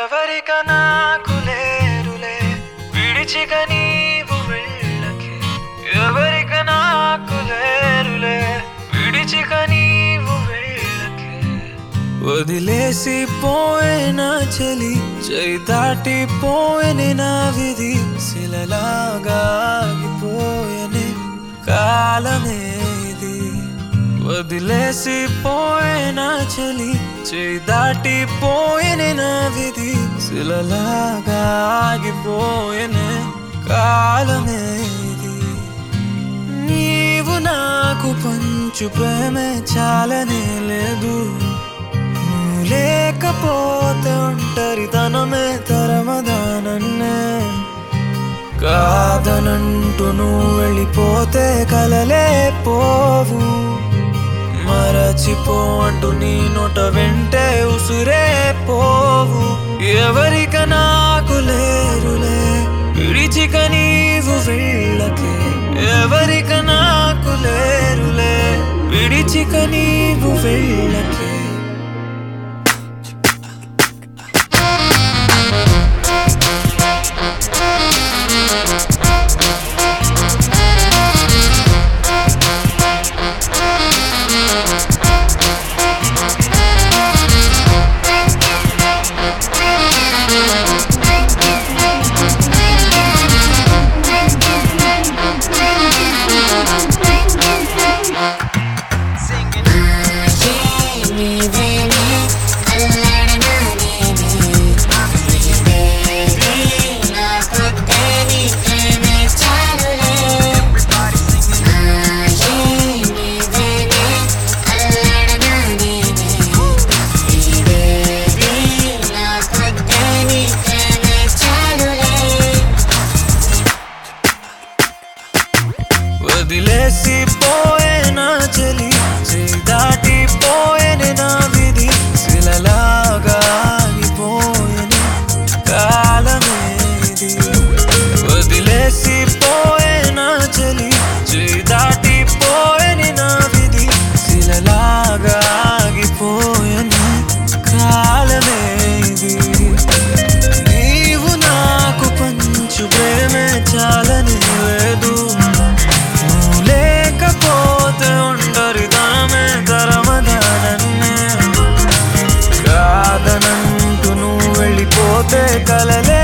ఎవరిక నాకు లేరులే విడిచిక నీవు వెళ్ళకే ఎవరిక నాకు లేరులే విడిచిక నీవు వెళ్ళకే వదిలేసి పోయిన చలి చేయి దాటి పోయిన నా విధి శిలలాగా ఆగిపోయనే కాలమే ఇది వదిలేసి పోయిన చలి చేయి దాటి పోయిన నా విధి శిలలాగా ఆగిపోయనే కాలమే ఇది నీవు నాకు పంచు ప్రేమే చాలనే లేదు నువ్వు లేకపోతే ఒంటరితనమే తరమదానన్నే కాదనంటూ నువ్వు వెళ్ళిపోతే కలలే పోవు మరచిపో అంటూ నీ నోట వెంటే ఉసురే పోవు ఎవరిక నాకు లేరులే విడిచిక నీవు వెళ్ళకే ఎవరిక నాకు లేరులే విడిచిక నీవు వెళ్ళకే వదిలేసి పోయిన చలి చేయి దాటి పోయిన నా విధి శిలలాగా ఆగిపోయిన కాలమే ఇది వదిలేసి పోయిన చలి చేయి దాటి పోయిన నా విధి శిలలాగా ఆగిపోయిన కాలమే ఇది నీవు నాకు పంచు ప్రేమే చాలని లేదు నువ్వు లేకపోతే ఒంటరితనమే తరమదానన్నే కాదనంటూ నువ్వు వెళ్ళిపోతే కలలే